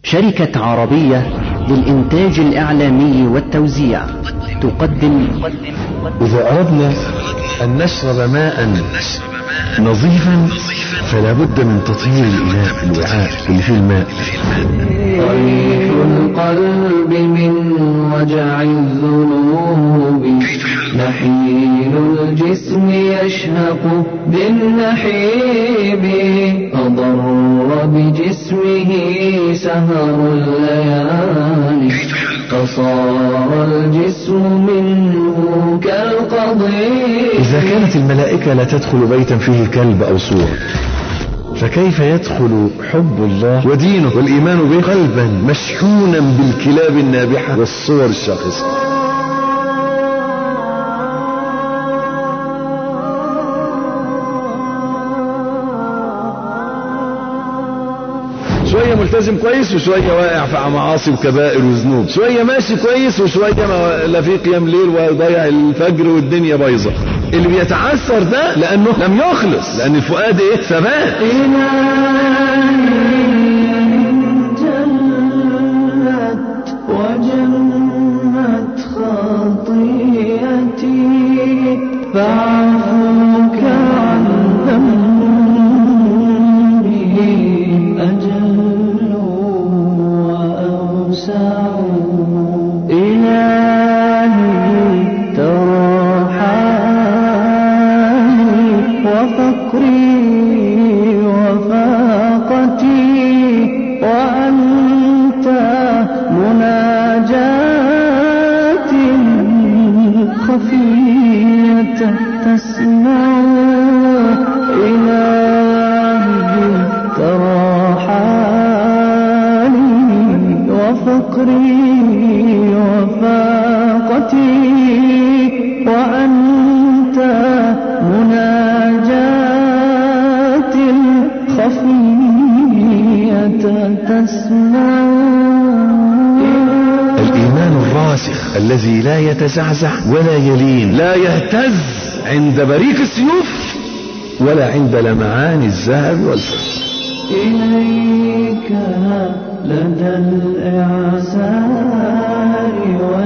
شركة عربية للإنتاج الإعلامي والتوزيع تقدم إذا أردنا أن نشرب ماء نظيفا فلا بد من تطهير الإناء الوعاء اللي فيه الماء طريق القلب من وجع الذنوب نحيل الجسم يشهق بالنحيب أضر بجسمه سهر الليالي فصار الجسم منه كالقضيب إذا كانت الملائكة لا تدخل بيتا فيه كلب أو صور فكيف يدخل حب الله ودينه والإيمان به قلبا مشحونا بالكلاب النابحة والصور الشاخصة شوية ملتزم كويس وشوية واقع في معاصي وكبائر وذنوب شوية ماشي كويس وشوية ما لا في قيام ليل ويضيع الفجر والدنيا بايظة اللي بيتعثر ده لأنه لم يخلص لأن الفؤاد إيه ثبات جلت وجنت خطيئتي فعفوك عن ذنبي أجل وأوسع إلهي ترى حالي وفقري وفاقتي وأنت مناجات خفية تسمع إلهي ترى حالي وفقري وفاقتي وأنت مناجات خفية تسمع الإيمان الراسخ الذي لا يتزعزع ولا يلين لا يهتز عند بريق السيوف ولا عند لمعان الذهب والفضة إليك لدى الإعسار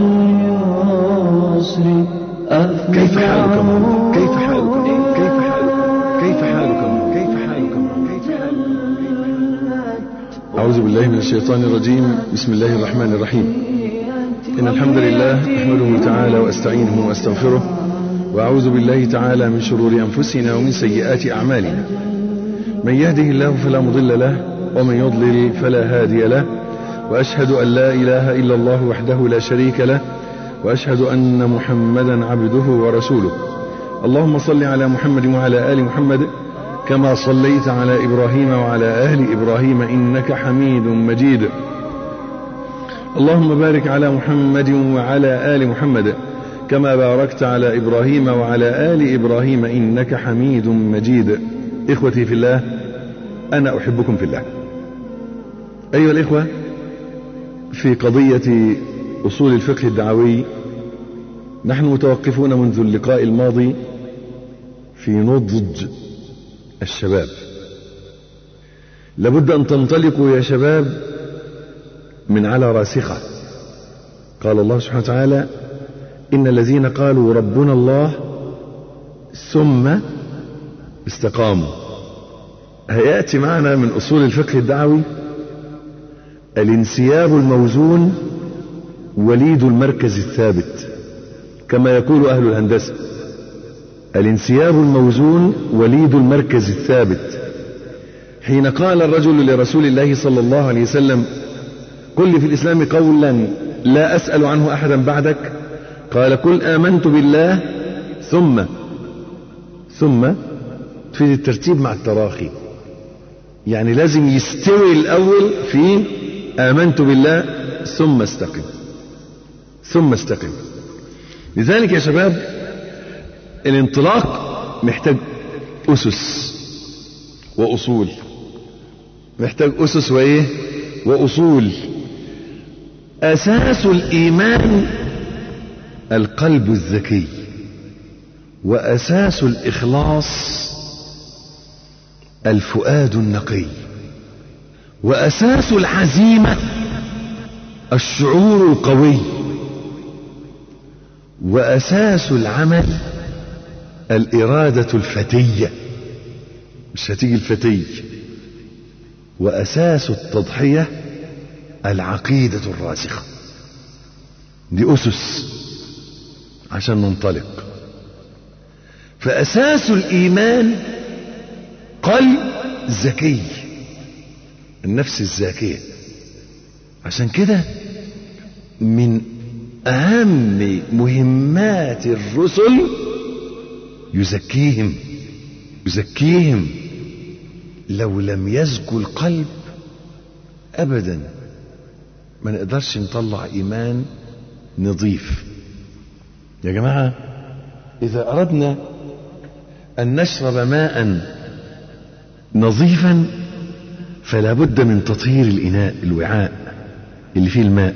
واليسر كيف حالك أفزع مرة؟ كيف حالك كيف حالك كيف حالك كيف حالك كيف حالك أعوذ بالله من الشيطان الرجيم بسم الله الرحمن الرحيم إن الحمد لله أحمده تعالى وأستعينه وأستغفره وأعوذ بالله تعالى من شرور أنفسنا ومن سيئات أعمالنا من يهده الله فلا مضل له ومن يضلل فلا هادي له وأشهد أن لا إله إلا الله وحده لا شريك له وأشهد أن محمدا عبده ورسوله اللهم صل على محمد وعلى آل محمد كما صليت على إبراهيم وعلى آل إبراهيم إنك حميد مجيد اللهم بارك على محمد وعلى آل محمد كما باركت على إبراهيم وعلى آل إبراهيم إنك حميد مجيد إخوتي في الله أنا أحبكم في الله أيها الإخوة في قضية أصول الفقه الدعوي نحن متوقفون منذ اللقاء الماضي في نضج الشباب لابد أن تنطلقوا يا شباب من على راسخة قال الله سبحانه وتعالى إن الذين قالوا ربنا الله ثم استقاموا هيأتي معنا من أصول الفقه الدعوي الانسياب الموزون وليد المركز الثابت كما يقول أهل الهندسة الانسياب الموزون وليد المركز الثابت حين قال الرجل لرسول الله صلى الله عليه وسلم قل لي في الإسلام قولا لا أسأل عنه أحدا بعدك قال قل آمنت بالله ثم ثم تفيد الترتيب مع التراخي يعني لازم يستوي الأول في آمنت بالله ثم استقم ثم استقم لذلك يا شباب الانطلاق محتاج أسس وأصول محتاج أسس وإيه وأصول أساس الإيمان القلب الذكي وأساس الإخلاص الفؤاد النقي وأساس العزيمة الشعور القوي وأساس العمل الإرادة الفتية مش هتيجي الفتي وأساس التضحية العقيدة الراسخة دي أسس عشان ننطلق فأساس الإيمان قلب ذكي النفس الزاكية عشان كده من أهم مهمات الرسل يزكيهم يزكيهم لو لم يزكو القلب أبدا ما نقدرش نطلع إيمان نظيف يا جماعة إذا أردنا أن نشرب ماء نظيفا فلا بد من تطهير الإناء الوعاء اللي فيه الماء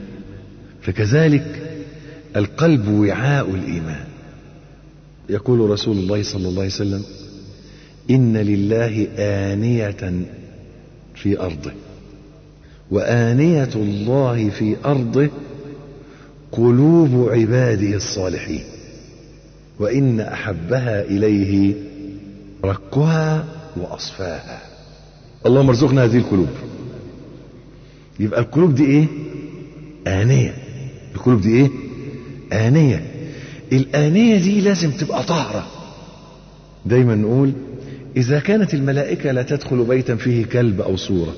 فكذلك القلب وعاء الإيمان يقول رسول الله صلى الله عليه وسلم إن لله آنية في أرضه وآنية الله في أرضه قلوب عباده الصالحين وإن أحبها إليه رقها وأصفاها اللهم ارزقنا هذه القلوب يبقى القلوب دي ايه آنية القلوب دي ايه آنية الآنية دي لازم تبقى طاهرة دايما نقول إذا كانت الملائكة لا تدخل بيتا فيه كلب أو صورة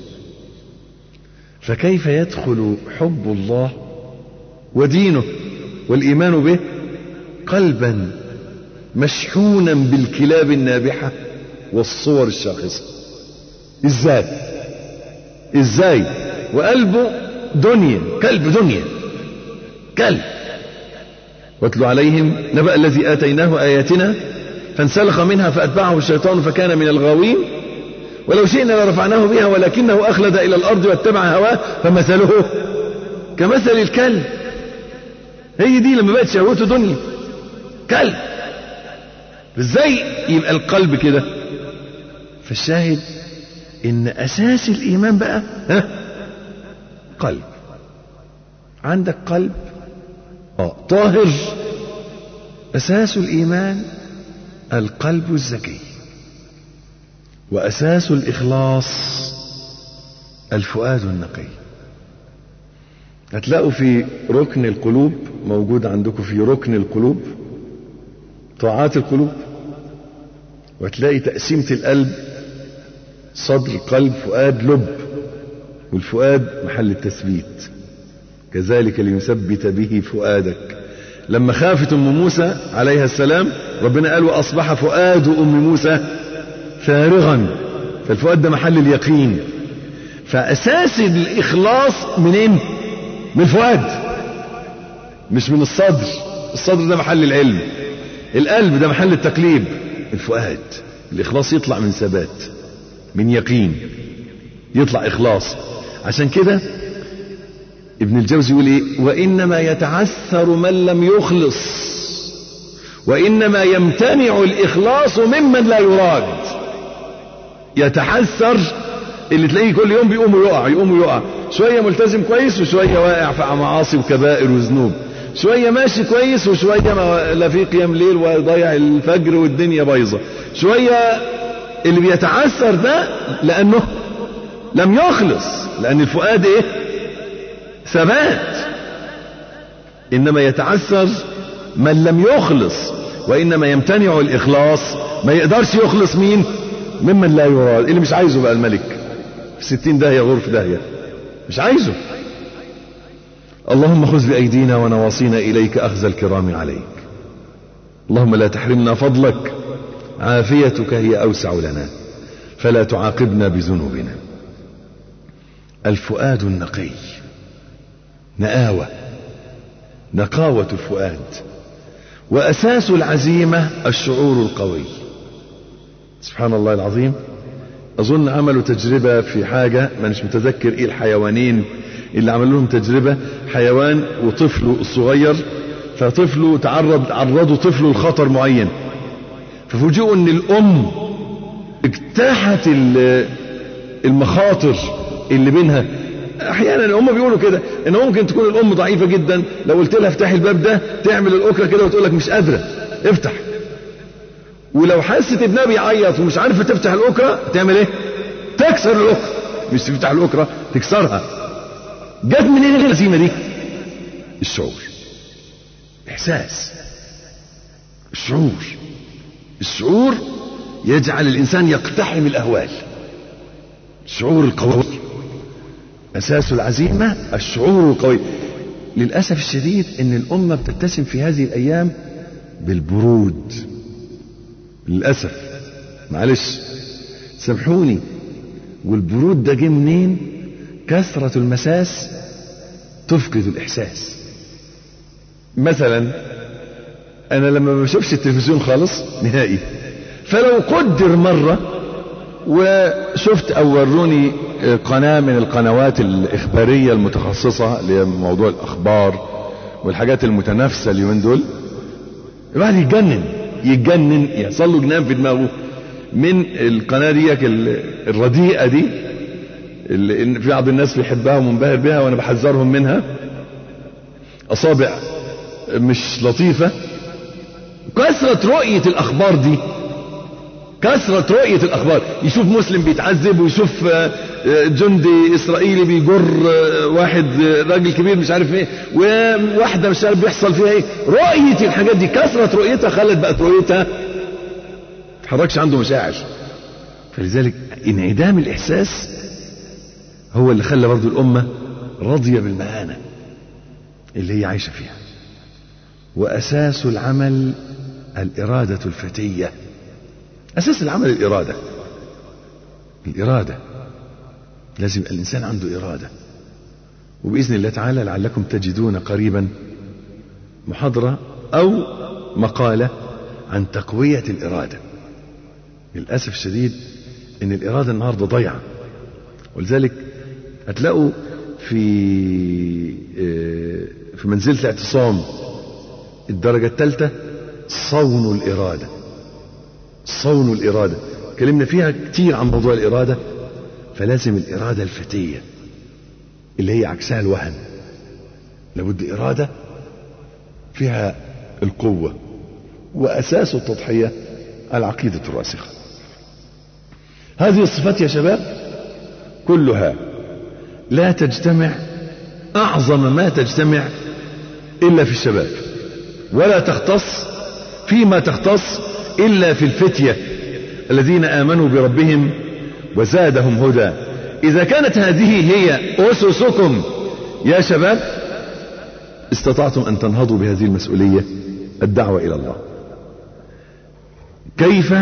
فكيف يدخل حب الله ودينه والإيمان به قلبا مشحونا بالكلاب النابحة والصور الشاخصة ازاي ازاي وقلبه دنيا كلب دنيا كلب واتلو عليهم نبأ الذي آتيناه آياتنا فانسلخ منها فأتبعه الشيطان فكان من الغاوين ولو شئنا لرفعناه بها ولكنه أخلد إلى الأرض واتبع هواه فمثله كمثل الكلب هي دي لما بقت شهوته دنيا كلب ازاي يبقى القلب كده فالشاهد ان اساس الايمان بقى ها قلب عندك قلب اه طاهر اساس الايمان القلب الزكي واساس الاخلاص الفؤاد النقي هتلاقوا في ركن القلوب موجود عندكم في ركن القلوب طاعات القلوب وتلاقي تقسيمة القلب صدر قلب فؤاد لب والفؤاد محل التثبيت كذلك ليثبت به فؤادك لما خافت ام موسى عليها السلام ربنا قال واصبح فؤاد ام موسى فارغا فالفؤاد ده محل اليقين فاساس الاخلاص منين من الفؤاد مش من الصدر الصدر ده محل العلم القلب ده محل التقليب الفؤاد الاخلاص يطلع من ثبات من يقين يطلع اخلاص عشان كده ابن الجوزي يقول ايه وانما يتعثر من لم يخلص وانما يمتنع الاخلاص ممن لا يراد يتحسر اللي تلاقيه كل يوم بيقوم ويقع يقوم ويقع شويه ملتزم كويس وشويه واقع في معاصي وكبائر وذنوب شويه ماشي كويس وشويه ما لا في قيام ليل وضيع الفجر والدنيا بايظه شويه اللي بيتعثر ده لانه لم يخلص لان الفؤاد ايه ثبات انما يتعثر من لم يخلص وانما يمتنع الاخلاص ما يقدرش يخلص مين ممن لا يراد اللي مش عايزه بقى الملك في ستين داهية غرف داهية مش عايزه اللهم خذ بأيدينا ونواصينا إليك أخذ الكرام عليك اللهم لا تحرمنا فضلك عافيتك هي أوسع لنا فلا تعاقبنا بذنوبنا الفؤاد النقي نآوة نقاوة الفؤاد وأساس العزيمة الشعور القوي سبحان الله العظيم أظن عملوا تجربة في حاجة ما مش متذكر إيه الحيوانين اللي عملوا لهم تجربة حيوان وطفله الصغير فطفله تعرض عرضوا طفله لخطر معين ففوجئوا ان الام اجتاحت المخاطر اللي بينها احيانا هم بيقولوا كده ان ممكن تكون الام ضعيفه جدا لو قلت لها افتحي الباب ده تعمل الاكره كده وتقول لك مش قادره افتح ولو حست ابنها بيعيط ومش عارفه تفتح الاكره تعمل ايه تكسر الاكره مش تفتح الاكره تكسرها جت منين الهزيمه دي الشعور احساس الشعور الشعور يجعل الانسان يقتحم الاهوال الشعور القوي اساس العزيمه الشعور القوي للاسف الشديد ان الامه بتتسم في هذه الايام بالبرود للاسف معلش سامحوني والبرود ده جه منين كثره المساس تفقد الاحساس مثلا انا لما ما بشوفش التلفزيون خالص نهائي فلو قدر مره وشفت او وروني قناه من القنوات الاخباريه المتخصصه لموضوع الاخبار والحاجات المتنافسه اليومين دول الواحد يتجنن يتجنن يحصل له جنان في دماغه من القناه دي الرديئه دي اللي في بعض الناس بيحبها ومنبهر بها وانا بحذرهم منها اصابع مش لطيفه كثره رؤيه الاخبار دي كثرة رؤية الأخبار يشوف مسلم بيتعذب ويشوف جندي إسرائيلي بيجر واحد راجل كبير مش عارف ايه وواحدة مش عارف بيحصل فيها ايه رؤية الحاجات دي كثرة رؤيتها خلت بقت رؤيتها تحركش عنده مشاعر فلذلك انعدام الإحساس هو اللي خلى برضو الأمة راضية بالمهانة اللي هي عايشة فيها وأساس العمل الإرادة الفتية أساس العمل الإرادة الإرادة لازم يبقى الإنسان عنده إرادة وبإذن الله تعالى لعلكم تجدون قريبا محاضرة أو مقالة عن تقوية الإرادة للأسف الشديد إن الإرادة النهاردة ضيعة ولذلك هتلاقوا في في منزلة الاعتصام الدرجة الثالثة صون الإرادة صون الإرادة كلمنا فيها كتير عن موضوع الإرادة فلازم الإرادة الفتية اللي هي عكسها الوهن لابد إرادة فيها القوة وأساس التضحية العقيدة الراسخة هذه الصفات يا شباب كلها لا تجتمع أعظم ما تجتمع إلا في الشباب ولا تختص فيما تختص إلا في الفتية الذين آمنوا بربهم وزادهم هدى إذا كانت هذه هي أسسكم يا شباب استطعتم أن تنهضوا بهذه المسؤولية الدعوة إلى الله كيف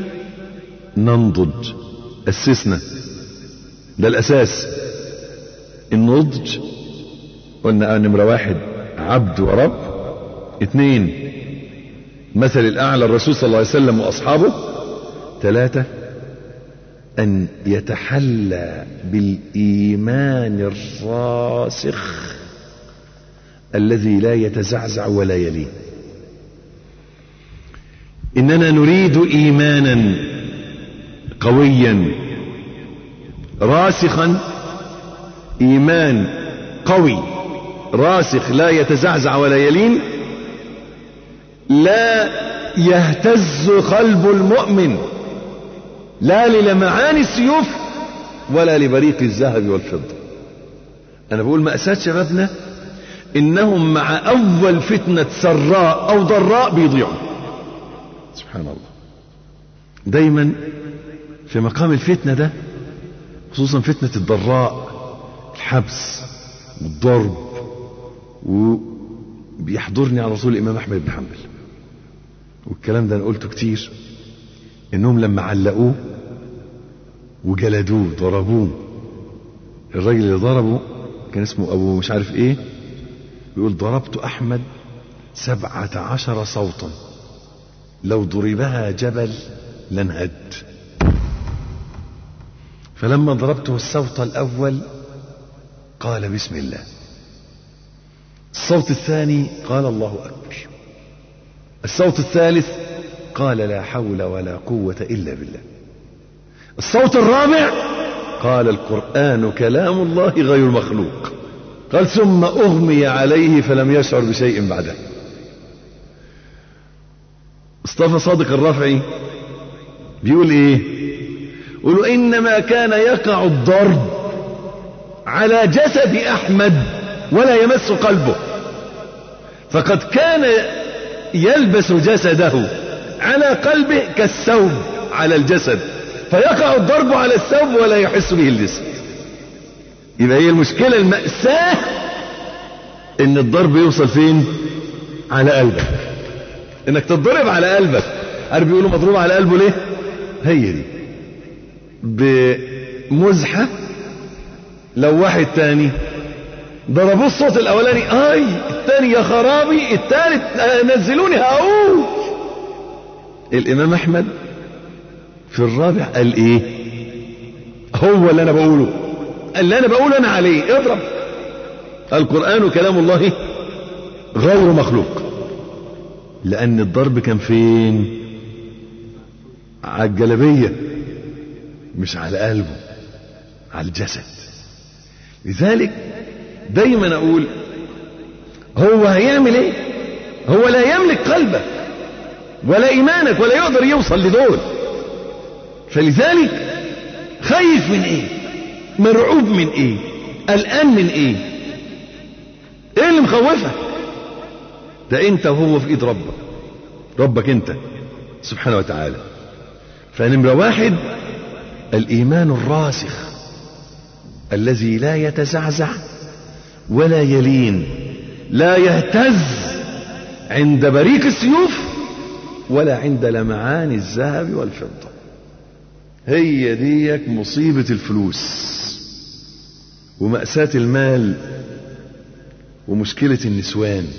ننضج أسسنا ده الأساس النضج قلنا نمرة واحد عبد ورب اثنين مثل الأعلى الرسول صلى الله عليه وسلم وأصحابه ثلاثة أن يتحلى بالإيمان الراسخ الذي لا يتزعزع ولا يلين إننا نريد إيمانا قويا راسخا إيمان قوي راسخ لا يتزعزع ولا يلين لا يهتز قلب المؤمن لا للمعان السيوف ولا لبريق الذهب والفضة انا بقول مأساة شبابنا انهم مع اول فتنة سراء او ضراء بيضيعوا سبحان الله دايما في مقام الفتنة ده خصوصا فتنة الضراء الحبس والضرب وبيحضرني على رسول الامام احمد بن حنبل والكلام ده انا قلته كتير انهم لما علقوه وجلدوه ضربوه الراجل اللي ضربه كان اسمه ابو مش عارف ايه بيقول ضربت احمد سبعة عشر صوتا لو ضربها جبل لانهد فلما ضربته الصوت الاول قال بسم الله الصوت الثاني قال الله اكبر الصوت الثالث قال لا حول ولا قوة إلا بالله الصوت الرابع قال القرآن كلام الله غير مخلوق قال ثم أغمي عليه فلم يشعر بشيء بعده مصطفى صادق الرافعي بيقول ايه يقول انما كان يقع الضرب على جسد احمد ولا يمس قلبه فقد كان يلبس جسده على قلبه كالثوب على الجسد فيقع الضرب على الثوب ولا يحس به الجسد يبقى هي المشكلة المأساة ان الضرب يوصل فين على قلبك انك تضرب على قلبك عارف بيقولوا مضروب على قلبه ليه هي دي بمزحة لو واحد تاني ضربوه الصوت الاولاني اي الثاني يا خرابي الثالث نزلوني هقول الامام احمد في الرابع قال ايه هو اللي انا بقوله اللي انا بقوله انا عليه اضرب القرآن كلام الله غير مخلوق لان الضرب كان فين على الجلبية مش على قلبه على الجسد لذلك دايما اقول هو هيعمل ايه هو لا يملك قلبك ولا ايمانك ولا يقدر يوصل لدول فلذلك خايف من ايه مرعوب من ايه قلقان من ايه ايه اللي مخوفك ده انت وهو في ايد ربك ربك انت سبحانه وتعالى فنمرة واحد الايمان الراسخ الذي لا يتزعزع ولا يلين لا يهتز عند بريق السيوف ولا عند لمعان الذهب والفضة هي ديك مصيبة الفلوس ومأساة المال ومشكلة النسوان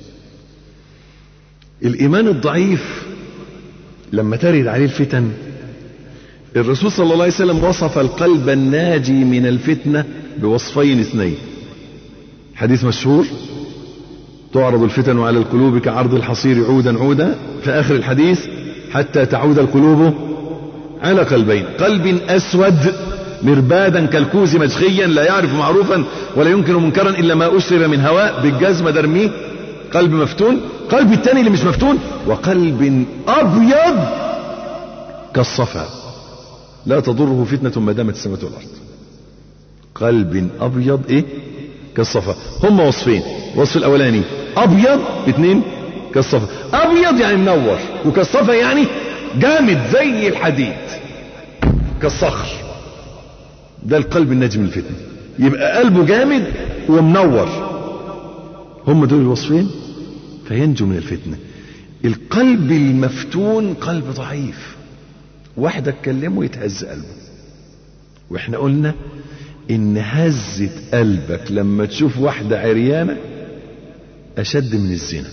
الإيمان الضعيف لما ترد عليه الفتن الرسول صلى الله عليه وسلم وصف القلب الناجي من الفتنة بوصفين اثنين حديث مشهور تعرض الفتن على القلوب كعرض الحصير عودا عودا في آخر الحديث حتى تعود القلوب على قلبين قلب أسود مربادا كالكوز مجخيا لا يعرف معروفا ولا ينكر منكرا إلا ما أشرب من هواء بالجزمة درميه قلب مفتون قلب التاني اللي مش مفتون وقلب أبيض كالصفا لا تضره فتنة ما دامت السماوات والأرض قلب أبيض إيه كالصفا هم وصفين وصف الأولاني أبيض اثنين كالصفا أبيض يعني منور وكالصفا يعني جامد زي الحديد كالصخر ده القلب الناجي من الفتنة يبقى قلبه جامد ومنور هم دول الوصفين فينجو من الفتنة القلب المفتون قلب ضعيف واحد اتكلمه يتهز قلبه واحنا قلنا ان هزة قلبك لما تشوف واحدة عريانة اشد من الزنا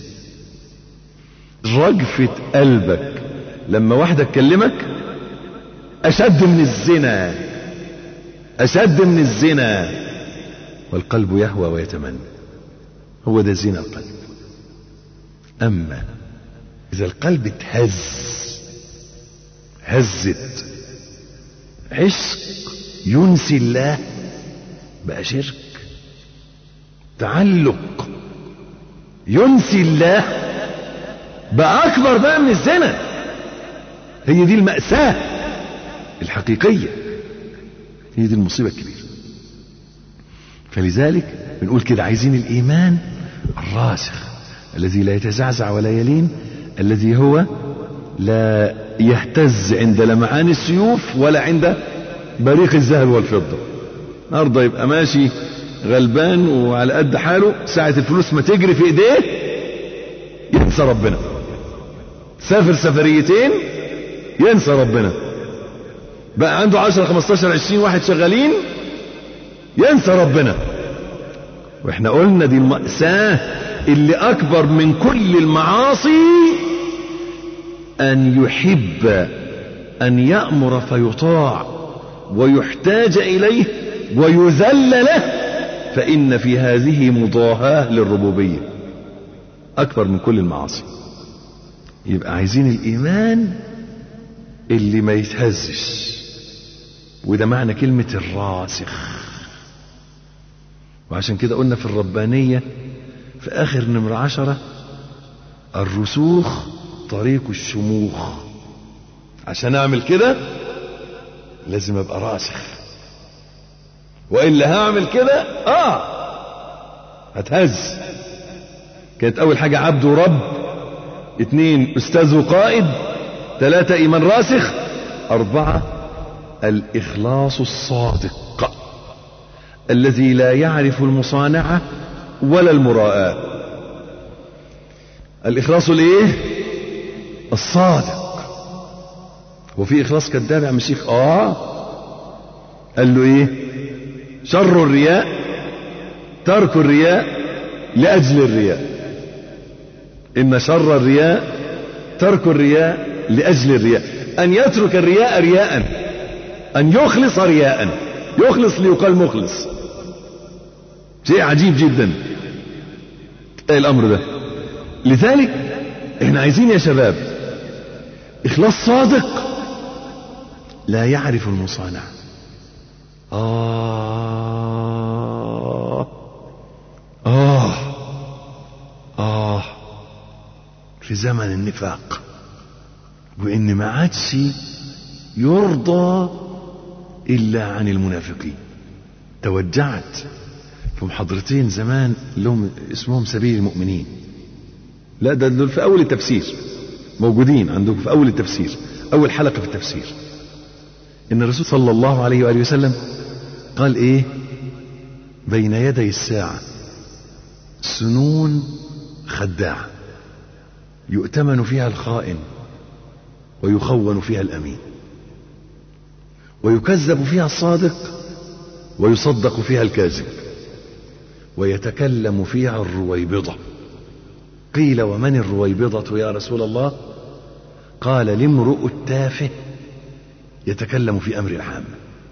رجفة قلبك لما واحدة تكلمك اشد من الزنا اشد من الزنا والقلب يهوى ويتمنى هو ده زنا القلب اما اذا القلب اتهز هزت عشق ينسي الله بقى شرك تعلق ينسي الله بقى اكبر بقى من الزنا هي دي المأساة الحقيقية هي دي المصيبة الكبيرة فلذلك بنقول كده عايزين الإيمان الراسخ الذي لا يتزعزع ولا يلين الذي هو لا يهتز عند لمعان السيوف ولا عند بريق الذهب والفضة النهارده يبقى ماشي غلبان وعلى قد حاله ساعة الفلوس ما تجري في ايديه ينسى ربنا سافر سفريتين ينسى ربنا بقى عنده 10 15 20 واحد شغالين ينسى ربنا واحنا قلنا دي المأساة اللي اكبر من كل المعاصي ان يحب ان يأمر فيطاع ويحتاج اليه ويذل له فان في هذه مضاهاة للربوبية اكبر من كل المعاصي يبقى عايزين الايمان اللي ما يتهزش وده معنى كلمة الراسخ وعشان كده قلنا في الربانية في آخر نمرة عشرة الرسوخ طريق الشموخ عشان أعمل كده لازم أبقى راسخ وإلا هعمل كده آه هتهز كانت أول حاجة عبد ورب اتنين أستاذ وقائد ثلاثة إيمان راسخ أربعة الإخلاص الصادق الذي لا يعرف المصانعة ولا المراءة الإخلاص الإيه الصادق وفي إخلاص كذاب يا عم الشيخ آه قال له إيه شر الرياء ترك الرياء لأجل الرياء إن شر الرياء ترك الرياء لأجل الرياء أن يترك الرياء رياء أن يخلص رياء يخلص ليقال مخلص شيء عجيب جدا الأمر ده لذلك احنا عايزين يا شباب إخلاص صادق لا يعرف المصانع آه آه آه في زمن النفاق وإن ما عادش يرضى إلا عن المنافقين توجعت في محاضرتين زمان لهم اسمهم سبيل المؤمنين لا ده دول في أول التفسير موجودين عندكم في أول التفسير أول حلقة في التفسير إن الرسول صلى الله عليه وآله وسلم قال إيه بين يدي الساعة سنون خداعة يؤتمن فيها الخائن ويخون فيها الأمين ويكذب فيها الصادق ويصدق فيها الكاذب ويتكلم فيها الرويبضة قيل ومن الرويبضة يا رسول الله قال الامرؤ التافه يتكلم في أمر العام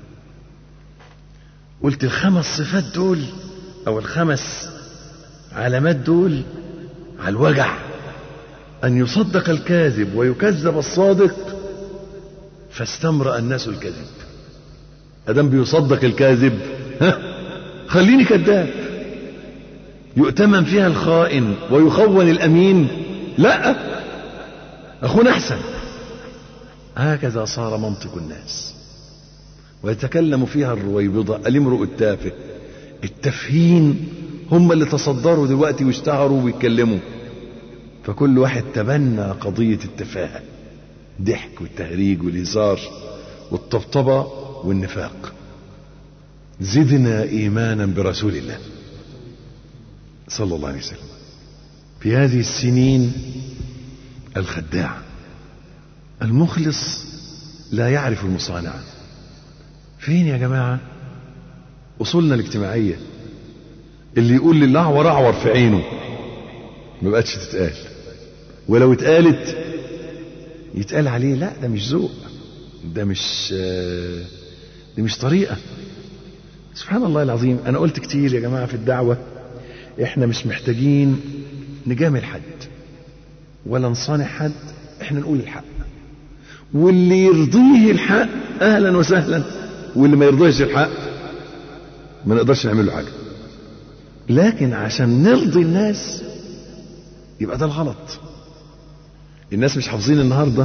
قلت الخمس صفات دول أو الخمس علامات دول على الوجع أن يصدق الكاذب ويكذب الصادق فاستمرأ الناس الكذب أدم بيصدق الكاذب ها خليني كذاب يؤتمن فيها الخائن ويخون الأمين لا أخونا أحسن هكذا صار منطق الناس ويتكلم فيها الرويبضة الامرؤ التافه التافهين هم اللي تصدروا دلوقتي واشتهروا ويتكلموا فكل واحد تبنى قضية التفاهة ضحك والتهريج والهزار والطبطبة والنفاق زدنا إيمانا برسول الله صلى الله عليه وسلم في هذه السنين الخداع المخلص لا يعرف المصانعة فين يا جماعة أصولنا الاجتماعية اللي يقول للأعور أعور في عينه ما بقتش تتقال ولو اتقالت يتقال عليه لا ده مش ذوق ده مش دي مش طريقة سبحان الله العظيم أنا قلت كتير يا جماعة في الدعوة إحنا مش محتاجين نجامل حد ولا نصانع حد إحنا نقول الحق واللي يرضيه الحق أهلا وسهلا واللي ما يرضيش الحق ما نقدرش نعمل له حاجة لكن عشان نرضي الناس يبقى ده الغلط الناس مش حافظين النهارده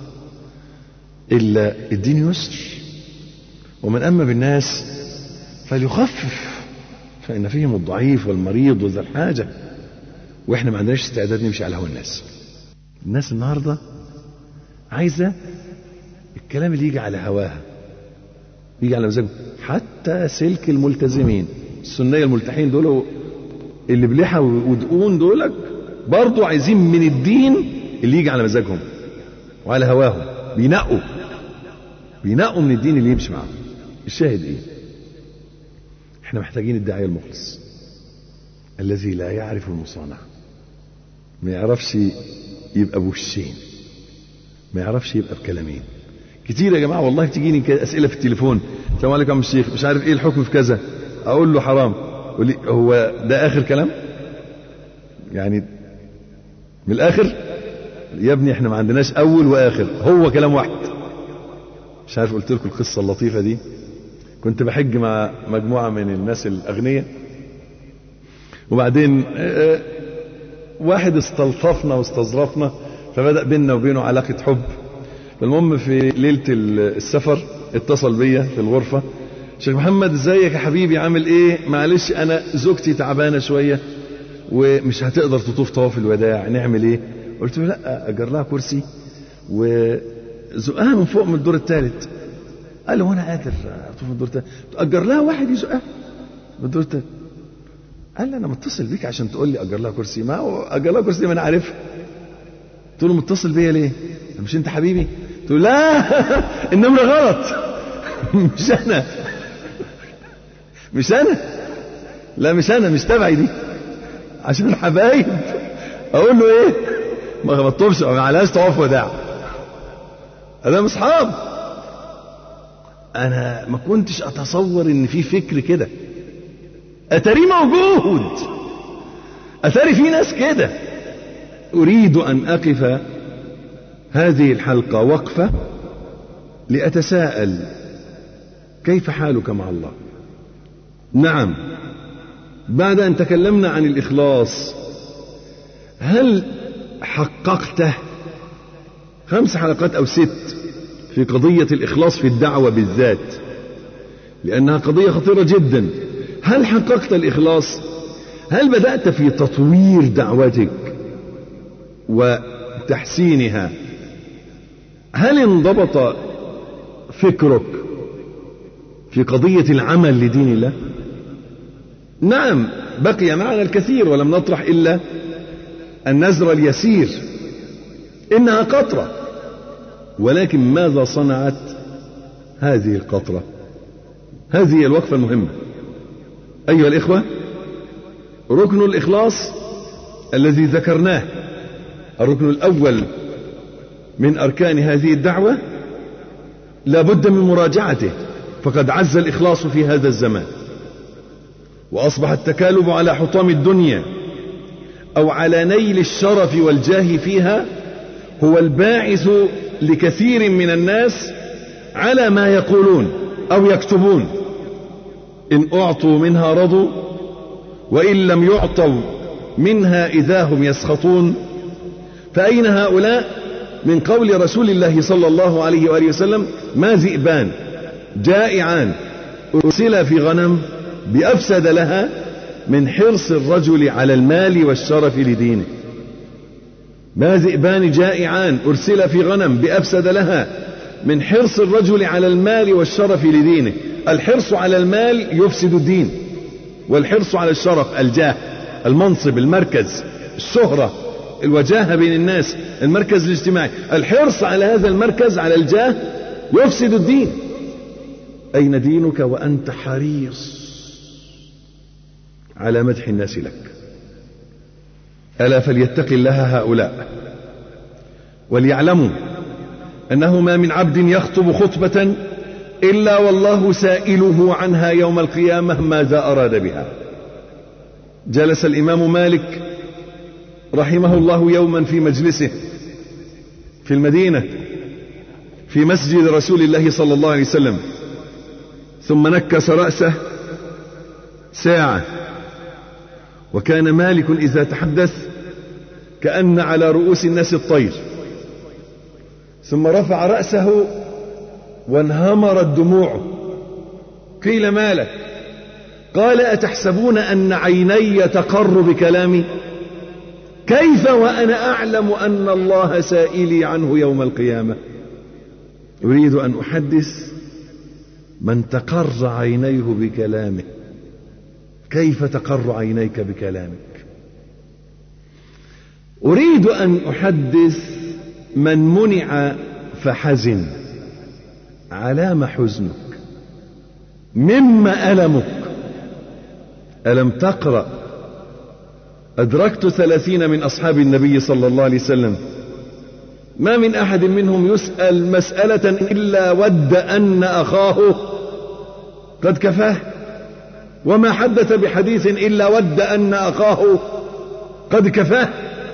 الا الدين يسر ومن اما بالناس فليخفف فان فيهم الضعيف والمريض وذا الحاجه واحنا ما عندناش استعداد نمشي على هوى الناس الناس النهارده عايزه الكلام اللي يجي على هواها يجي على مزاجهم حتى سلك الملتزمين السنيه الملتحين دول اللي بلحى ودقون دولك برضو عايزين من الدين اللي يجي على مزاجهم وعلى هواهم بينقوا بينقوا من الدين اللي يمشي معاهم الشاهد ايه احنا محتاجين الداعية المخلص الذي لا يعرف المصانع ما يعرفش يبقى بوشين ما يعرفش يبقى بكلامين كتير يا جماعة والله بتجيني أسئلة في التليفون السلام عليكم يا عم الشيخ مش عارف ايه الحكم في كذا اقول له حرام يقول لي هو ده اخر كلام يعني من الاخر يا ابني احنا ما عندناش اول واخر هو كلام واحد مش عارف قلت لكم القصة اللطيفة دي كنت بحج مع مجموعة من الناس الأغنياء وبعدين آه، واحد استلطفنا واستظرفنا فبدأ بيننا وبينه علاقة حب المهم في ليلة السفر اتصل بيا في الغرفة شيخ محمد ازيك يا حبيبي عامل ايه معلش انا زوجتي تعبانة شوية ومش هتقدر تطوف طواف الوداع نعمل ايه قلت له لا اجر لها كرسي وزقها من فوق من الدور الثالث قال له وانا قادر اطوف من الدور الثالث اجر لها واحد يزقها من الدور الثالث قال لي انا متصل بيك عشان تقول لي اجر لها كرسي ما هو اجر لها كرسي ما انا عارفها قلت له متصل بيا ليه مش انت حبيبي قلت له لا النمرة غلط مش انا مش انا لا مش انا مش تبعي دي عشان الحبايب اقول له ايه ما بطلبش ما عليهاش طواف وداع انا اصحاب انا ما كنتش اتصور ان في فكر كده اتاري موجود اتاري في ناس كده اريد ان اقف هذه الحلقه وقفه لاتساءل كيف حالك مع الله نعم بعد ان تكلمنا عن الاخلاص هل حققته خمس حلقات او ست في قضيه الاخلاص في الدعوه بالذات لانها قضيه خطيره جدا هل حققت الاخلاص هل بدات في تطوير دعوتك وتحسينها هل انضبط فكرك في قضيه العمل لدين الله نعم بقي معنا الكثير ولم نطرح الا النزر اليسير انها قطره ولكن ماذا صنعت هذه القطره هذه هي الوقفه المهمه ايها الاخوه ركن الاخلاص الذي ذكرناه الركن الاول من اركان هذه الدعوه لا بد من مراجعته فقد عز الاخلاص في هذا الزمان واصبح التكالب على حطام الدنيا او على نيل الشرف والجاه فيها هو الباعث لكثير من الناس على ما يقولون او يكتبون ان اعطوا منها رضوا وان لم يعطوا منها اذا هم يسخطون فاين هؤلاء من قول رسول الله صلى الله عليه واله وسلم ما ذئبان جائعان ارسلا في غنم بافسد لها من حرص الرجل على المال والشرف لدينه ما ذئبان جائعان ارسل في غنم بافسد لها من حرص الرجل على المال والشرف لدينه الحرص على المال يفسد الدين والحرص على الشرف الجاه المنصب المركز الشهرة الوجاهة بين الناس المركز الاجتماعي الحرص على هذا المركز على الجاه يفسد الدين أين دينك وأنت حريص على مدح الناس لك ألا فليتق الله هؤلاء وليعلموا أنه ما من عبد يخطب خطبة إلا والله سائله عنها يوم القيامة ماذا أراد بها جلس الإمام مالك رحمه الله يوما في مجلسه في المدينة في مسجد رسول الله صلى الله عليه وسلم ثم نكس رأسه ساعة وكان مالك إذا تحدث كأن على رؤوس الناس الطير ثم رفع رأسه وانهمرت دموعه قيل ما لك قال أتحسبون أن عيني تقر بكلامي كيف وأنا أعلم أن الله سائلي عنه يوم القيامة أريد أن أحدث من تقر عينيه بكلامه كيف تقر عينيك بكلامك أريد أن أحدث من منع فحزن علام حزنك مما ألمك ألم تقرأ أدركت ثلاثين من أصحاب النبي صلى الله عليه وسلم ما من أحد منهم يسأل مسألة إلا ود أن أخاه قد كفاه وما حدث بحديث إلا ود أن أخاه قد كفاه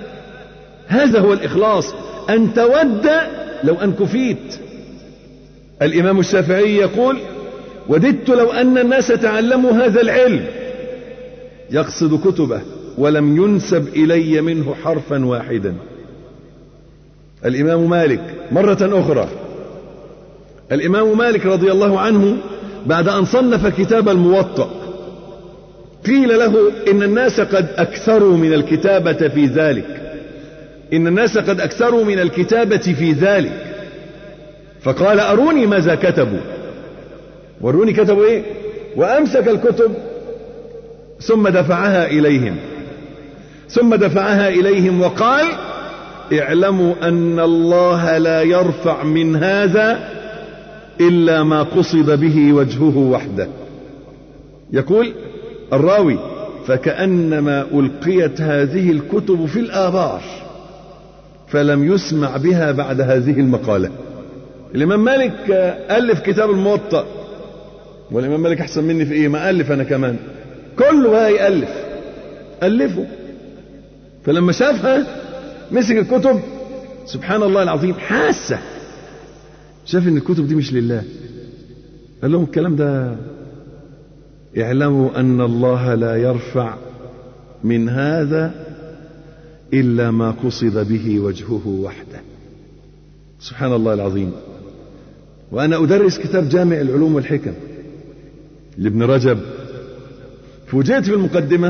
هذا هو الإخلاص أن تود لو أن كفيت الإمام الشافعي يقول وددت لو أن الناس تعلموا هذا العلم يقصد كتبه ولم ينسب إلي منه حرفا واحدا الإمام مالك مرة أخرى الإمام مالك رضي الله عنه بعد أن صنف كتاب الموطأ قيل له إن الناس قد أكثروا من الكتابة في ذلك إن الناس قد أكثروا من الكتابة في ذلك فقال أروني ماذا كتبوا وروني كتبوا إيه وأمسك الكتب ثم دفعها إليهم ثم دفعها إليهم وقال اعلموا أن الله لا يرفع من هذا إلا ما قصد به وجهه وحده يقول الراوي فكأنما ألقيت هذه الكتب في الآبار فلم يسمع بها بعد هذه المقالة الإمام مالك ألف كتاب الموطأ والإمام مالك أحسن مني في إيه ما ألف أنا كمان كله هاي ألف ألفه فلما شافها مسك الكتب سبحان الله العظيم حاسة شاف ان الكتب دي مش لله قال لهم الكلام ده اعلموا ان الله لا يرفع من هذا الا ما قصد به وجهه وحده سبحان الله العظيم وانا ادرس كتاب جامع العلوم والحكم لابن رجب فوجئت في المقدمه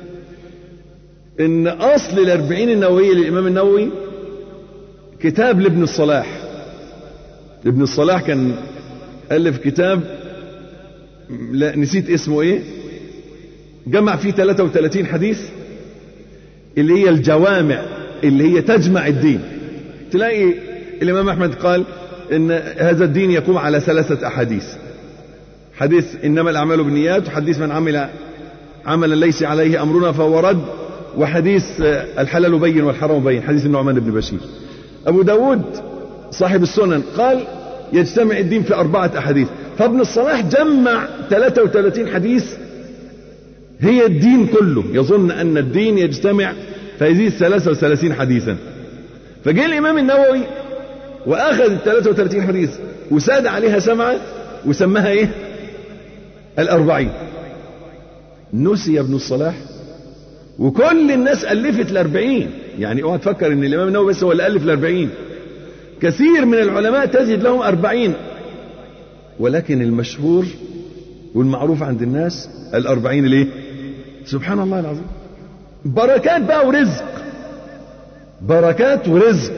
ان اصل الاربعين النووية للامام النووي كتاب لابن الصلاح ابن الصلاح كان الف كتاب لا نسيت اسمه ايه جمع فيه 33 حديث اللي هي الجوامع اللي هي تجمع الدين تلاقي الامام احمد قال ان هذا الدين يقوم على ثلاثة احاديث حديث انما الاعمال بالنيات وحديث من عمل عملا ليس عليه امرنا فهو رد وحديث الحلال بين والحرام بين حديث النعمان بن بشير أبو داود صاحب السنن قال يجتمع الدين في أربعة أحاديث فابن الصلاح جمع 33 حديث هي الدين كله يظن أن الدين يجتمع في هذه 33 حديثا فجاء الإمام النووي وأخذ ال 33 حديث وساد عليها سمعة وسماها إيه الأربعين نسي ابن الصلاح وكل الناس ألفت الأربعين يعني اوعى تفكر ان الإمام النووي بس هو اللي ألف الأربعين كثير من العلماء تجد لهم أربعين ولكن المشهور والمعروف عند الناس الأربعين ليه سبحان الله العظيم بركات بقى ورزق بركات ورزق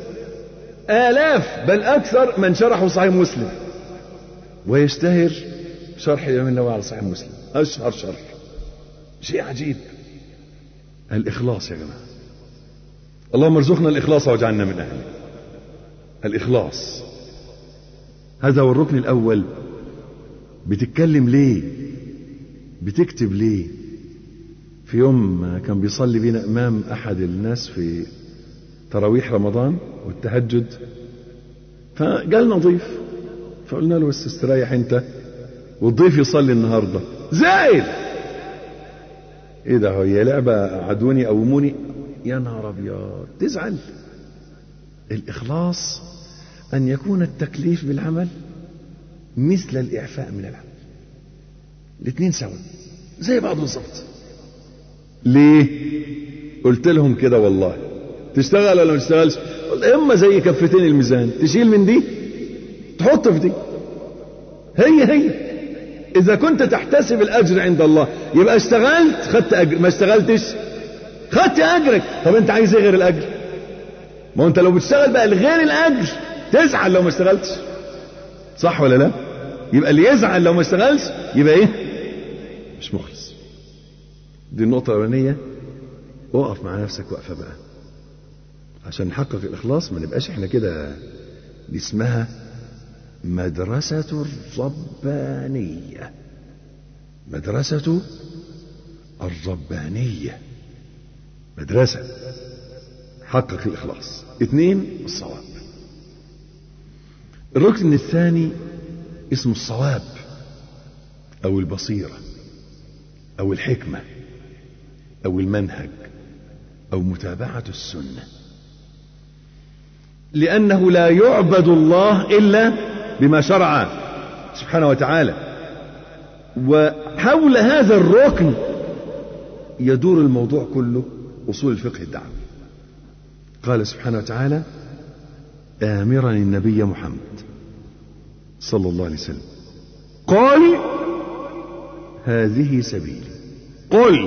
آلاف بل أكثر من شرحوا صحيح مسلم ويشتهر شرح الإمام النووي على صحيح مسلم أشهر شرح شيء عجيب الإخلاص يا جماعة اللهم ارزقنا الإخلاص واجعلنا من أهله الإخلاص هذا هو الركن الأول بتتكلم ليه بتكتب ليه في يوم كان بيصلي بينا إمام أحد الناس في تراويح رمضان والتهجد فقالنا ضيف فقلنا له بس استريح انت والضيف يصلي النهارده زائل ايه ده هي لعبة عدوني قوموني يا نهار ابيض تزعل الاخلاص ان يكون التكليف بالعمل مثل الاعفاء من العمل الاثنين سوا زي بعض بالظبط ليه قلت لهم كده والله تشتغل ولا ما تشتغلش اما زي كفتين الميزان تشيل من دي تحط في دي هي هي إذا كنت تحتسب الأجر عند الله يبقى اشتغلت خدت أجر ما اشتغلتش خدت أجرك طب أنت عايز إيه غير الأجر ما أنت لو بتشتغل بقى لغير الأجر تزعل لو ما اشتغلتش صح ولا لا يبقى اللي يزعل لو ما اشتغلش يبقى إيه مش مخلص دي النقطة الأولانية اقف مع نفسك وقفة بقى عشان نحقق الإخلاص ما نبقاش احنا كده دي اسمها مدرسة الربانية مدرسة الربانية مدرسة حقق الإخلاص اثنين الصواب الركن الثاني اسمه الصواب أو البصيرة أو الحكمة أو المنهج أو متابعة السنة لأنه لا يعبد الله إلا بما شرع سبحانه وتعالى وحول هذا الركن يدور الموضوع كله أصول الفقه الدعوة قال سبحانه وتعالى آمرا النبي محمد صلى الله عليه وسلم قال هذه سبيلي قل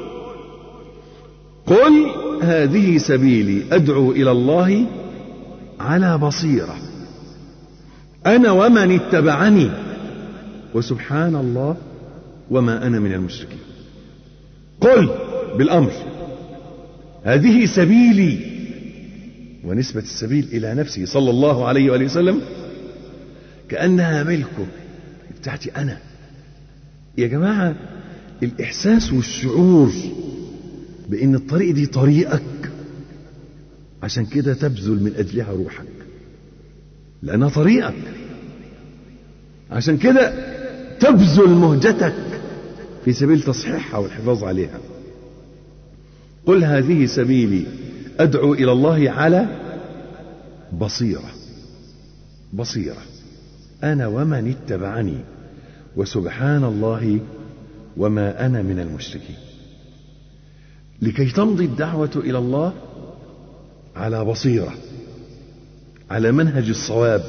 قل هذه سبيلي أدعو إلى الله على بصيرة أنا ومن اتبعني وسبحان الله وما أنا من المشركين قل بالأمر هذه سبيلي ونسبة السبيل إلى نفسه صلى الله عليه وآله وسلم كأنها ملكه بتاعتي أنا يا جماعة الإحساس والشعور بأن الطريق دي طريقك عشان كده تبذل من أجلها روحك لأنها طريقك عشان كده تبذل مهجتك في سبيل تصحيحها والحفاظ عليها قل هذه سبيلي أدعو إلى الله على بصيرة بصيرة أنا ومن اتبعني وسبحان الله وما أنا من المشركين لكي تمضي الدعوة إلى الله على بصيرة على منهج الصواب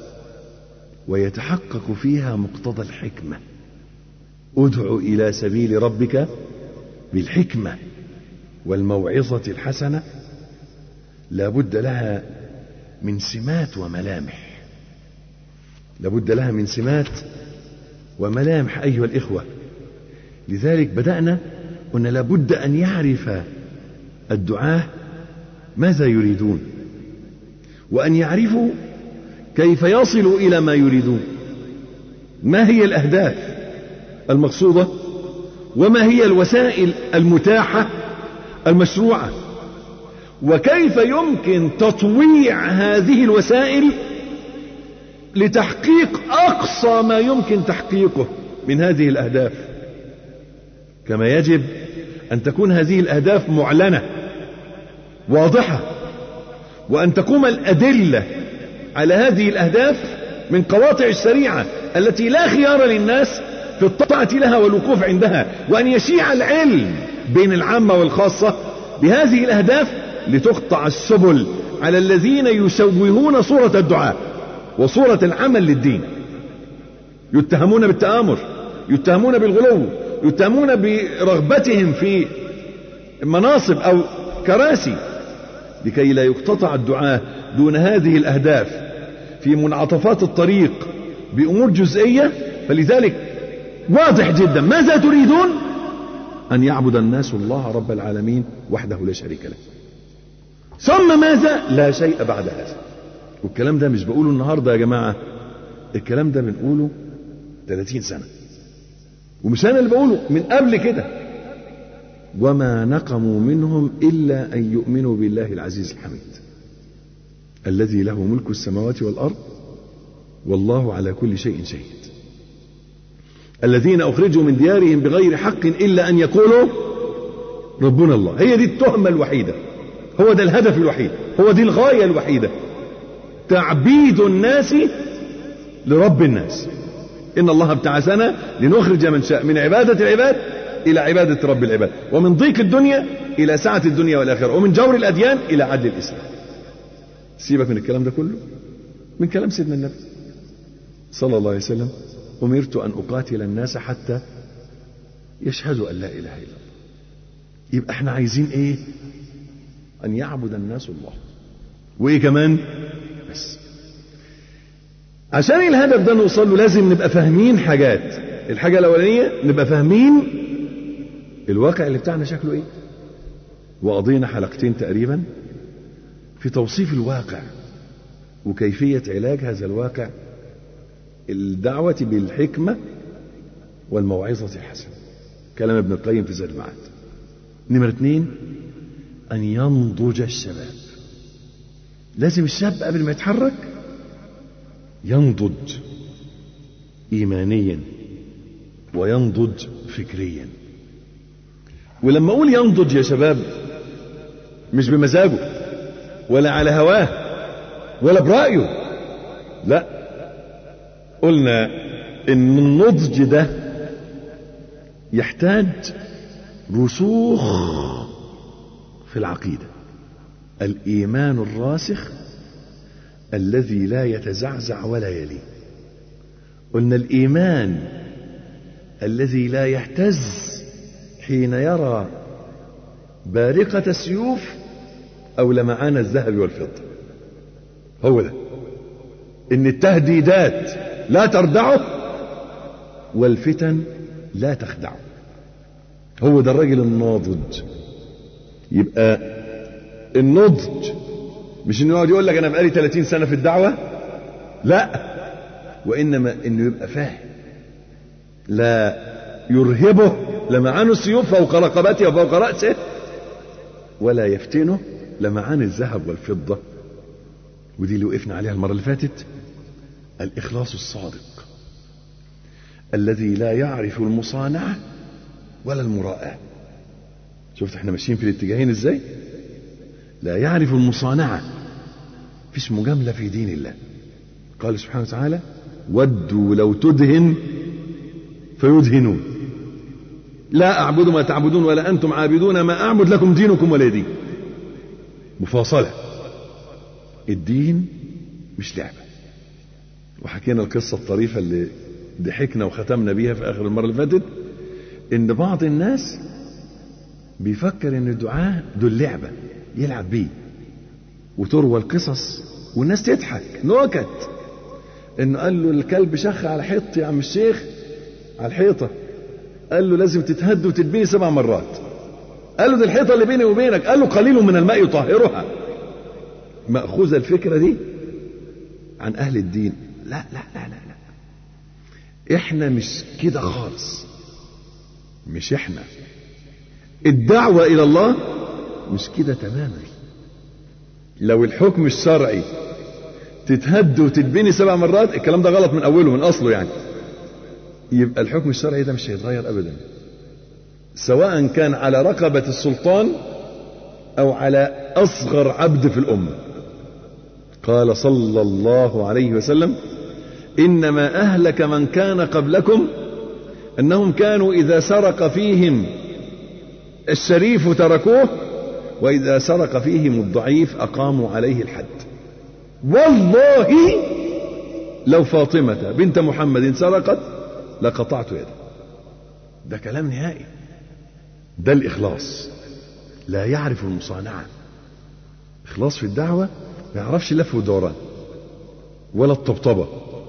ويتحقق فيها مقتضى الحكمة ادع إلى سبيل ربك بالحكمة والموعظة الحسنة لا بد لها من سمات وملامح لابد لها من سمات وملامح أيها الإخوة لذلك بدأنا قلنا لابد أن يعرف الدعاة ماذا يريدون وأن يعرفوا كيف يصلوا إلى ما يريدون ما هي الأهداف المقصودة وما هي الوسائل المتاحة المشروعة وكيف يمكن تطويع هذه الوسائل لتحقيق أقصى ما يمكن تحقيقه من هذه الأهداف كما يجب أن تكون هذه الأهداف معلنة واضحة وأن تقوم الأدلة على هذه الأهداف من قواطع الشريعة التي لا خيار للناس في الطاعة لها والوقوف عندها وأن يشيع العلم بين العامة والخاصة بهذه الأهداف لتقطع السبل على الذين يشوهون صورة الدعاء وصورة العمل للدين يتهمون بالتآمر يتهمون بالغلو يتهمون برغبتهم في مناصب أو كراسي لكي لا يقتطع الدعاة دون هذه الأهداف في منعطفات الطريق بأمور جزئية فلذلك واضح جدا ماذا تريدون أن يعبد الناس الله رب العالمين وحده لا شريك له ثم ماذا لا شيء بعد هذا والكلام ده مش بقوله النهاردة يا جماعة الكلام ده بنقوله 30 سنة ومش أنا اللي بقوله من قبل كده وما نقموا منهم إلا أن يؤمنوا بالله العزيز الحميد الذي له ملك السماوات والأرض والله على كل شيء شهيد الذين أخرجوا من ديارهم بغير حق إلا أن يقولوا ربنا الله هي دي التهمة الوحيدة هو ده الهدف الوحيد هو دي الغاية الوحيدة تعبيد الناس لرب الناس إن الله ابتعثنا لنخرج من شاء من عبادة العباد إلى عبادة رب العباد ومن ضيق الدنيا إلى سعة الدنيا والآخرة ومن جور الأديان إلى عدل الإسلام سيبك من الكلام ده كله من كلام سيدنا النبي صلى الله عليه وسلم أمرت أن أقاتل الناس حتى يشهدوا أن لا إله إلا الله يبقى احنا عايزين ايه أن يعبد الناس الله وإيه كمان بس عشان الهدف ده نوصل له لازم نبقى فاهمين حاجات الحاجة الأولانية نبقى فاهمين الواقع اللي بتاعنا شكله ايه وقضينا حلقتين تقريبا في توصيف الواقع وكيفية علاج هذا الواقع الدعوة بالحكمة والموعظة الحسنة كلام ابن القيم في زاد المعاد نمرة اثنين أن ينضج الشباب لازم الشاب قبل ما يتحرك ينضج إيمانيا وينضج فكريا ولما أقول ينضج يا شباب مش بمزاجه ولا على هواه ولا برأيه لا قلنا ان النضج ده يحتاج رسوخ في العقيدة الإيمان الراسخ الذي لا يتزعزع ولا يلي قلنا الإيمان الذي لا يهتز حين يرى بارقة السيوف أو لمعان الذهب والفضة هو ده إن التهديدات لا تردعه والفتن لا تخدعه هو ده الراجل الناضج يبقى النضج مش انه يقعد يقول لك انا بقالي 30 سنه في الدعوه لا وانما انه يبقى فاهم لا يرهبه لمعان السيوف فوق رقبته وفوق راسه ولا يفتنه لمعان الذهب والفضه ودي اللي وقفنا عليها المره اللي فاتت الاخلاص الصادق الذي لا يعرف المصانعه ولا المراءه شفت احنا ماشيين في الاتجاهين ازاي لا يعرف المصانعة فيش مجاملة في دين الله قال سبحانه وتعالى ودوا لو تدهن فيدهنون لا أعبد ما تعبدون ولا أنتم عابدون ما أعبد لكم دينكم ولا دين مفاصلة الدين مش لعبة وحكينا القصة الطريفة اللي ضحكنا وختمنا بيها في آخر المرة اللي فاتت إن بعض الناس بيفكر ان الدعاء دول لعبه يلعب بيه وتروى القصص والناس تضحك نكت انه قال له الكلب شخ على حيط يا عم الشيخ على الحيطه قال له لازم تتهد وتتبني سبع مرات قال له دي الحيطه اللي بيني وبينك قال له قليل من الماء يطهرها ماخوذه الفكره دي عن اهل الدين لا لا لا لا لا احنا مش كده خالص مش احنا الدعوة إلى الله مش كده تماما لو الحكم الشرعي تتهد وتتبني سبع مرات الكلام ده غلط من أوله من أصله يعني يبقى الحكم الشرعي ده مش هيتغير أبدا سواء كان على رقبة السلطان أو على أصغر عبد في الأمة قال صلى الله عليه وسلم إنما أهلك من كان قبلكم أنهم كانوا إذا سرق فيهم الشريف تركوه وإذا سرق فيهم الضعيف أقاموا عليه الحد والله لو فاطمة بنت محمد سرقت لقطعت يده ده كلام نهائي ده الإخلاص لا يعرف المصانعة إخلاص في الدعوة ما يعرفش اللف والدوران ولا الطبطبة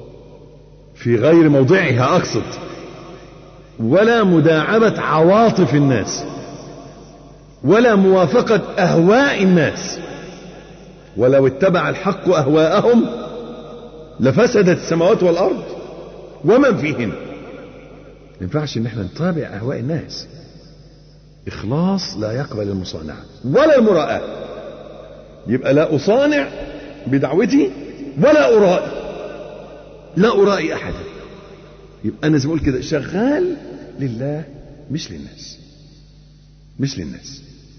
في غير موضعها أقصد ولا مداعبة عواطف الناس ولا موافقة أهواء الناس ولو اتبع الحق أهواءهم لفسدت السماوات والأرض ومن فيهن ما ينفعش ان احنا نتابع أهواء الناس إخلاص لا يقبل المصانعة ولا المراءة يبقى لا أصانع بدعوتي ولا أرائي لا أرائي أحدا يبقى أنا زي ما أقول كده شغال لله مش للناس مش للناس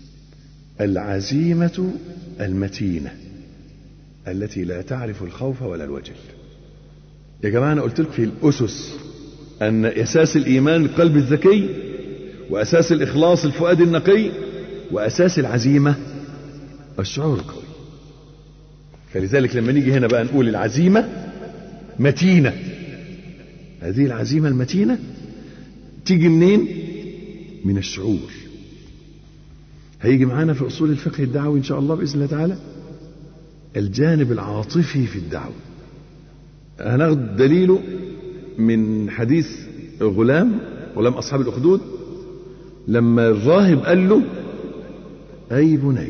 العزيمة المتينة التي لا تعرف الخوف ولا الوجل يا جماعة أنا قلت لكم في الأسس أن أساس الإيمان القلب الذكي وأساس الإخلاص الفؤاد النقي وأساس العزيمة الشعور القوي فلذلك لما نيجي هنا بقى نقول العزيمة متينة هذه العزيمة المتينة تيجي منين من الشعور هيجي معانا في أصول الفقه الدعوي إن شاء الله بإذن الله تعالى الجانب العاطفي في الدعوة هناخد دليله من حديث غلام غلام أصحاب الأخدود لما الراهب قال له أي بني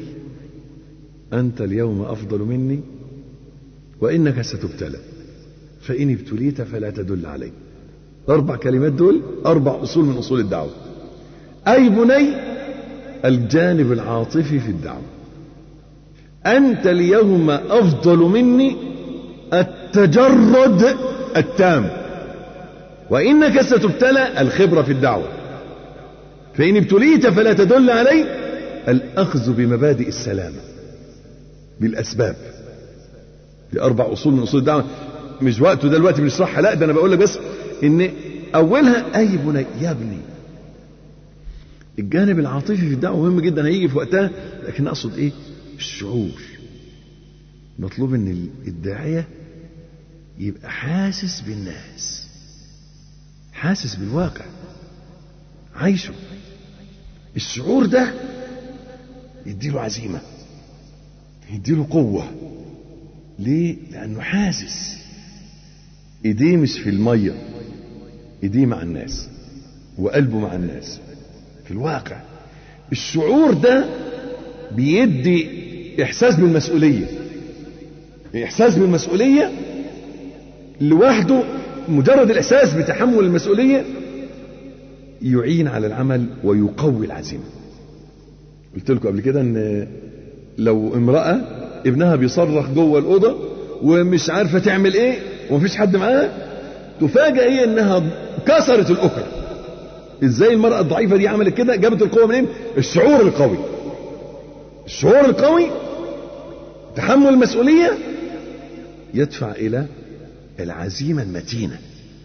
أنت اليوم أفضل مني وإنك ستبتلى فإن ابتليت فلا تدل علي الأربع كلمات دول أربع أصول من أصول الدعوة أي بني الجانب العاطفي في الدعوة أنت اليوم أفضل مني التجرد التام وإنك ستبتلى الخبرة في الدعوة فإن ابتليت فلا تدل علي الأخذ بمبادئ السلامة بالأسباب دي أربع أصول من أصول الدعوة مش وقته ده دلوقتي بنشرحها لا ده انا بقول لك بس ان اولها اي بني يا ابني الجانب العاطفي في الدعوه مهم جدا هيجي في وقتها لكن اقصد ايه الشعور مطلوب ان الداعيه يبقى حاسس بالناس حاسس بالواقع عايشه الشعور ده يديله عزيمه يديله قوه ليه لانه حاسس ايديه مش في الميه ايديه مع الناس وقلبه مع الناس في الواقع الشعور ده بيدي احساس بالمسؤوليه احساس بالمسؤوليه لوحده مجرد الاحساس بتحمل المسؤوليه يعين على العمل ويقوي العزيمه قلت لكم قبل كده ان لو امراه ابنها بيصرخ جوه الاوضه ومش عارفه تعمل ايه ومفيش حد معاها تفاجئ هي انها كسرت الاكل ازاي المراه الضعيفه دي عملت كده جابت القوه منين الشعور القوي الشعور القوي تحمل المسؤوليه يدفع الى العزيمه المتينه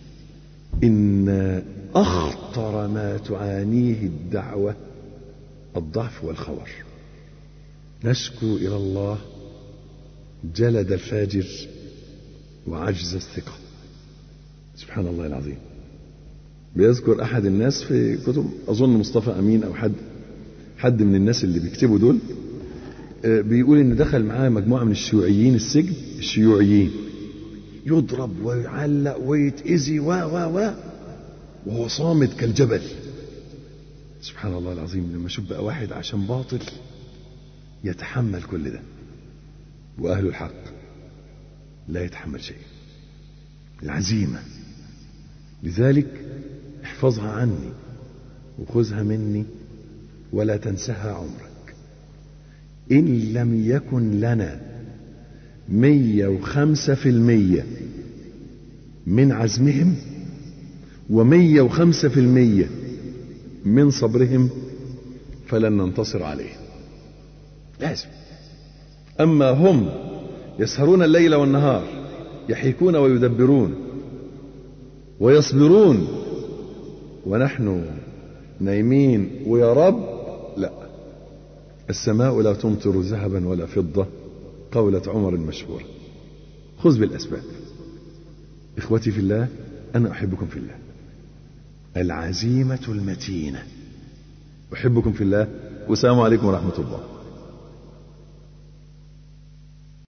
ان اخطر ما تعانيه الدعوه الضعف والخور نشكو الى الله جلد الفاجر وعجز الثقه سبحان الله العظيم بيذكر احد الناس في كتب اظن مصطفى امين او حد حد من الناس اللي بيكتبوا دول بيقول ان دخل معاه مجموعه من الشيوعيين السجن الشيوعيين يضرب ويعلق ويتأذي و و و وهو صامد كالجبل سبحان الله العظيم لما اشوف بقى واحد عشان باطل يتحمل كل ده واهل الحق لا يتحمل شيء العزيمه لذلك احفظها عني وخذها مني ولا تنسها عمرك إن لم يكن لنا مية وخمسة في المية من عزمهم ومية وخمسة في المية من صبرهم فلن ننتصر عليهم لازم أما هم يسهرون الليل والنهار يحيكون ويدبرون ويصبرون ونحن نايمين ويا رب لا السماء لا تمطر ذهبا ولا فضة قولة عمر المشهورة خذ بالأسباب إخوتي في الله أنا أحبكم في الله العزيمة المتينة أحبكم في الله والسلام عليكم ورحمة الله